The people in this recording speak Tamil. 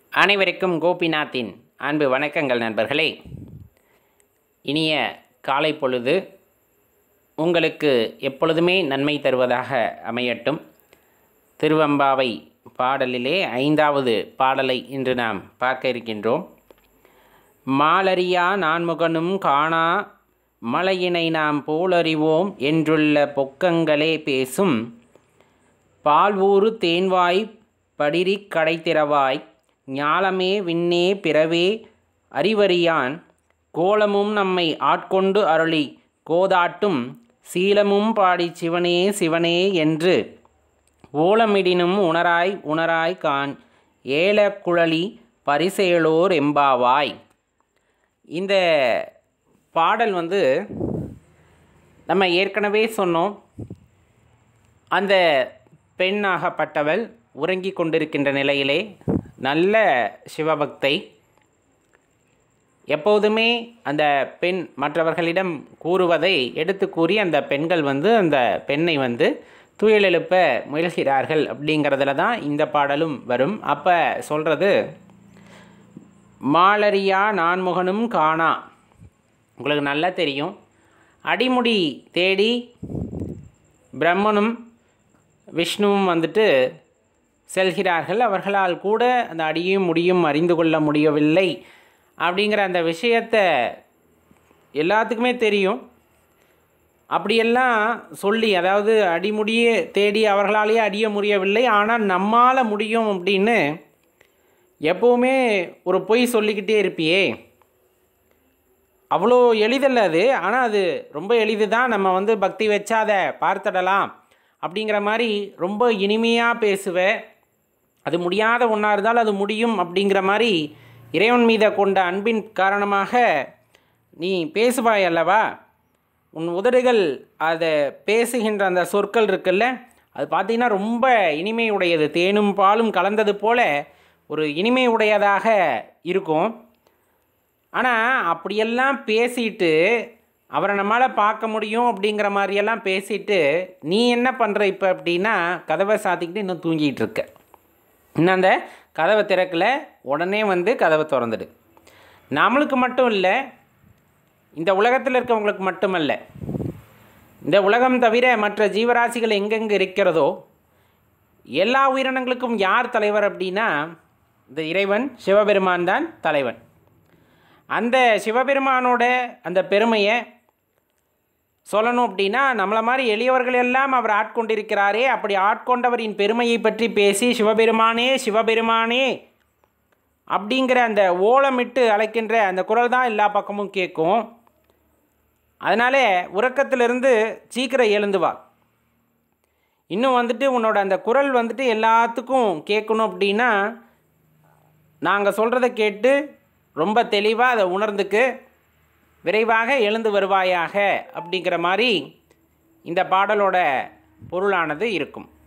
அனைவருக்கும் கோபிநாத்தின் அன்பு வணக்கங்கள் நண்பர்களே இனிய காலை பொழுது உங்களுக்கு எப்பொழுதுமே நன்மை தருவதாக அமையட்டும் திருவம்பாவை பாடலிலே ஐந்தாவது பாடலை இன்று நாம் பார்க்க இருக்கின்றோம் மாலரியா நான்முகனும் காணா மலையினை நாம் போலறிவோம் என்றுள்ள பொக்கங்களே பேசும் பால்வூறு தேன்வாய் படிரிக் கடைத்திறவாய் ஞாலமே விண்ணே பிறவே அறிவறியான் கோலமும் நம்மை ஆட்கொண்டு அருளி கோதாட்டும் சீலமும் பாடி சிவனே சிவனே என்று ஓலமிடினும் உணராய் உணராய் கான் ஏலக்குழலி பரிசேலோர் எம்பாவாய் இந்த பாடல் வந்து நம்ம ஏற்கனவே சொன்னோம் அந்த பெண்ணாகப்பட்டவள் உறங்கி கொண்டிருக்கின்ற நிலையிலே நல்ல சிவபக்தை எப்போதுமே அந்த பெண் மற்றவர்களிடம் கூறுவதை எடுத்து கூறி அந்த பெண்கள் வந்து அந்த பெண்ணை வந்து துயிலெழுப்ப முயல்கிறார்கள் அப்படிங்கிறதுல தான் இந்த பாடலும் வரும் அப்போ சொல்கிறது மாலரியா நான்முகனும் காணா உங்களுக்கு நல்லா தெரியும் அடிமுடி தேடி பிரம்மனும் விஷ்ணுவும் வந்துட்டு செல்கிறார்கள் அவர்களால் கூட அந்த அடியும் முடியும் அறிந்து கொள்ள முடியவில்லை அப்படிங்கிற அந்த விஷயத்தை எல்லாத்துக்குமே தெரியும் அப்படியெல்லாம் சொல்லி அதாவது அடிமுடியே தேடி அவர்களாலேயே அடிய முடியவில்லை ஆனால் நம்மால் முடியும் அப்படின்னு எப்போவுமே ஒரு பொய் சொல்லிக்கிட்டே இருப்பியே அவ்வளோ எளிதல்ல அது ஆனால் அது ரொம்ப எளிது தான் நம்ம வந்து பக்தி வச்சா அதை பார்த்துடலாம் அப்படிங்கிற மாதிரி ரொம்ப இனிமையாக பேசுவேன் அது முடியாத ஒன்றா இருந்தால் அது முடியும் அப்படிங்கிற மாதிரி இறைவன் மீத கொண்ட அன்பின் காரணமாக நீ பேசுவாய் அல்லவா உன் உதடுகள் அதை பேசுகின்ற அந்த சொற்கள் இருக்குல்ல அது பார்த்திங்கன்னா ரொம்ப இனிமை உடையது தேனும் பாலும் கலந்தது போல ஒரு இனிமை உடையதாக இருக்கும் ஆனால் அப்படியெல்லாம் பேசிட்டு அவரை நம்மளால் பார்க்க முடியும் அப்படிங்கிற மாதிரியெல்லாம் பேசிட்டு நீ என்ன பண்ணுற இப்போ அப்படின்னா கதவை சாத்திக்கிட்டு இன்னும் தூங்கிட்டு இருக்க இன்னும் அந்த கதவை திறக்கல உடனே வந்து கதவை திறந்துடு நம்மளுக்கு மட்டும் இல்லை இந்த உலகத்தில் இருக்கவங்களுக்கு மட்டுமல்ல இந்த உலகம் தவிர மற்ற ஜீவராசிகள் எங்கெங்கே இருக்கிறதோ எல்லா உயிரினங்களுக்கும் யார் தலைவர் அப்படின்னா இந்த இறைவன் சிவபெருமான் தான் தலைவன் அந்த சிவபெருமானோட அந்த பெருமையை சொல்லணும் அப்படின்னா நம்மளை மாதிரி எளியவர்கள் எல்லாம் அவர் ஆட்கொண்டிருக்கிறாரே அப்படி ஆட்கொண்டவரின் பெருமையை பற்றி பேசி சிவபெருமானே சிவபெருமானே அப்படிங்கிற அந்த ஓலமிட்டு அழைக்கின்ற அந்த குரல் தான் எல்லா பக்கமும் கேட்கும் அதனால உறக்கத்திலிருந்து சீக்கிரம் எழுந்து வா இன்னும் வந்துட்டு உன்னோட அந்த குரல் வந்துட்டு எல்லாத்துக்கும் கேட்கணும் அப்படின்னா நாங்கள் சொல்கிறத கேட்டு ரொம்ப தெளிவாக அதை உணர்ந்துக்கு விரைவாக எழுந்து வருவாயாக அப்படிங்கிற மாதிரி இந்த பாடலோட பொருளானது இருக்கும்